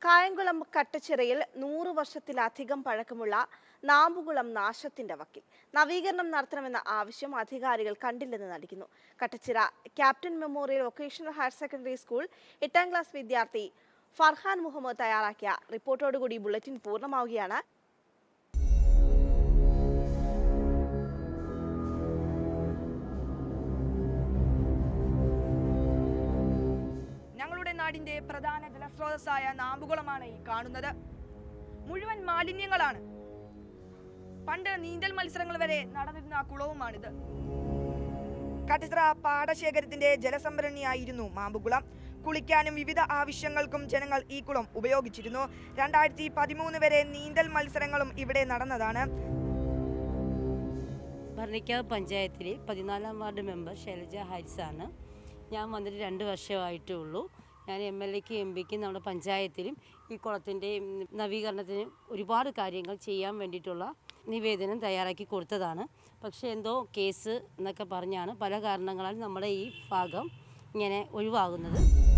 കായംകുളം കട്ടച്ചിറയിൽ നൂറ് വർഷത്തിലധികം പഴക്കമുള്ള നാമ്പുകുളം നാശത്തിന്റെ വക്കിൽ നവീകരണം നടത്തണമെന്ന ആവശ്യം അധികാരികൾ കണ്ടില്ലെന്ന് നടിക്കുന്നു Kattachira captain memorial vocational higher secondary school എട്ടാം ക്ലാസ് വിദ്യാർത്ഥി ഫർഹാൻ മുഹമ്മദ് തയ്യാറാക്കിയ റിപ്പോർട്ടോടുകൂടി ബുള്ളറ്റിൻ പൂർണ്ണമാവുകയാണ് ഞങ്ങളുടെ നാടിന്റെ പ്രധാന ജലസ്രോതസ്സായ നാമ്പുകുളമാണ് ഈ കാണുന്നത് മുഴുവൻ മാലിന്യങ്ങളാണ് പണ്ട് നീന്തൽ മത്സരങ്ങൾ വരെ നടന്നിരുന്ന കുളവുമാണിത് കട്ടിച്ചിറ പാടശേഖരത്തിന്റെ ജലസംഭരണിയായിരുന്നു മാമ്പുകുളം കുളിക്കാനും വിവിധ ആവശ്യങ്ങൾക്കും ജനങ്ങൾ ഈ കുളം ഉപയോഗിച്ചിരുന്നു രണ്ടായിരത്തി പതിമൂന്ന് വരെ നീന്തൽ മത്സരങ്ങളും ഇവിടെ നടന്നതാണ് ഭരണിക്കാവ് പഞ്ചായത്തിൽ പതിനാലാം വാർഡ് മെമ്പർ ശൈലജ ഹാരിസാണ് ഞാൻ വന്നിട്ട് രണ്ട് വർഷമായിട്ടേ ഉള്ളൂ ഞാൻ എം എൽ എക്കും എം പിക്കും നമ്മുടെ പഞ്ചായത്തിലും ഈ കുളത്തിൻ്റെ നവീകരണത്തിന് ഒരുപാട് കാര്യങ്ങൾ ചെയ്യാൻ വേണ്ടിയിട്ടുള്ള നിവേദനം തയ്യാറാക്കി കൊടുത്തതാണ് പക്ഷേ എന്തോ കേസ് എന്നൊക്കെ പറഞ്ഞാണ് പല കാരണങ്ങളാൽ നമ്മുടെ ഈ ഭാഗം ഇങ്ങനെ ഒഴിവാകുന്നത്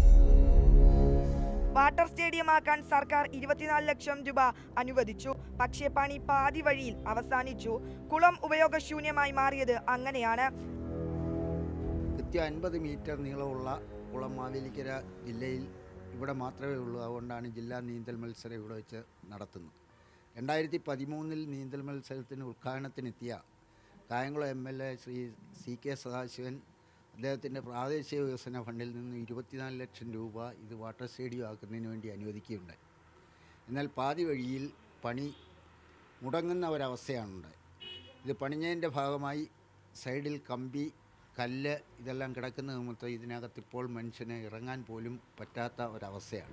വാട്ടർ സ്റ്റേഡിയമാക്കാൻ സർക്കാർ ഇരുപത്തിനാല് ലക്ഷം രൂപ അനുവദിച്ചു പക്ഷേ പണി പാതി വഴിയിൽ അവസാനിച്ചു കുളം ഉപയോഗശൂന്യമായി മാറിയത് അങ്ങനെയാണ് കൃത്യം അൻപത് മീറ്റർ നീളമുള്ള കുളം മാവേലിക്കര ജില്ലയിൽ ഇവിടെ മാത്രമേ ഉള്ളൂ അതുകൊണ്ടാണ് ജില്ലാ നീന്തൽ മത്സരം ഇവിടെ വെച്ച് നടത്തുന്നത് രണ്ടായിരത്തി പതിമൂന്നിൽ നീന്തൽ മത്സരത്തിന് ഉദ്ഘാടനത്തിനെത്തിയ Kayamkulam M L A Shri C K Sadasivan അദ്ദേഹത്തിൻ്റെ പ്രാദേശിക വികസന ഫണ്ടിൽ നിന്ന് ഇരുപത്തിനാല് ലക്ഷം രൂപ ഇത് വാട്ടർ സ്റ്റേഡിയം ആക്കുന്നതിന് വേണ്ടി അനുവദിക്കുകയുണ്ടായി എന്നാൽ പാതി വഴിയിൽ പണി മുടങ്ങുന്ന ഒരവസ്ഥയാണുണ്ടായത് ഇത് പണിഞ്ഞതിൻ്റെ ഭാഗമായി സൈഡിൽ കമ്പി കല്ല് ഇതെല്ലാം കിടക്കുന്ന നിമിത്തം ഇതിനകത്ത് ഇപ്പോൾ മനുഷ്യന് ഇറങ്ങാൻ പോലും പറ്റാത്ത ഒരവസ്ഥയാണ്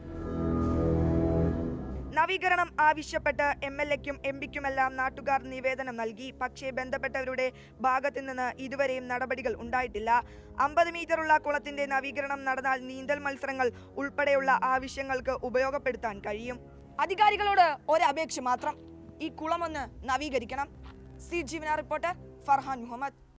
നവീകരണം ആവശ്യപ്പെട്ട് എം എൽ എക്കും എം പിക്കുമെല്ലാം നാട്ടുകാർ നിവേദനം നൽകി പക്ഷേ ബന്ധപ്പെട്ടവരുടെ ഭാഗത്തു നിന്ന് ഇതുവരെയും നടപടികൾ ഉണ്ടായിട്ടില്ല അമ്പത് മീറ്ററുള്ള കുളത്തിന്റെ നവീകരണം നടന്നാൽ നീന്തൽ മത്സരങ്ങൾ ഉൾപ്പെടെയുള്ള ആവശ്യങ്ങൾക്ക് ഉപയോഗപ്പെടുത്താൻ കഴിയും അധികാരികളോട് ഒരപേക്ഷ മാത്രം ഈ കുളമൊന്ന് നവീകരിക്കണം സി ജീവന റിപ്പോർട്ടർ ഫർഹാൻ മുഹമ്മദ്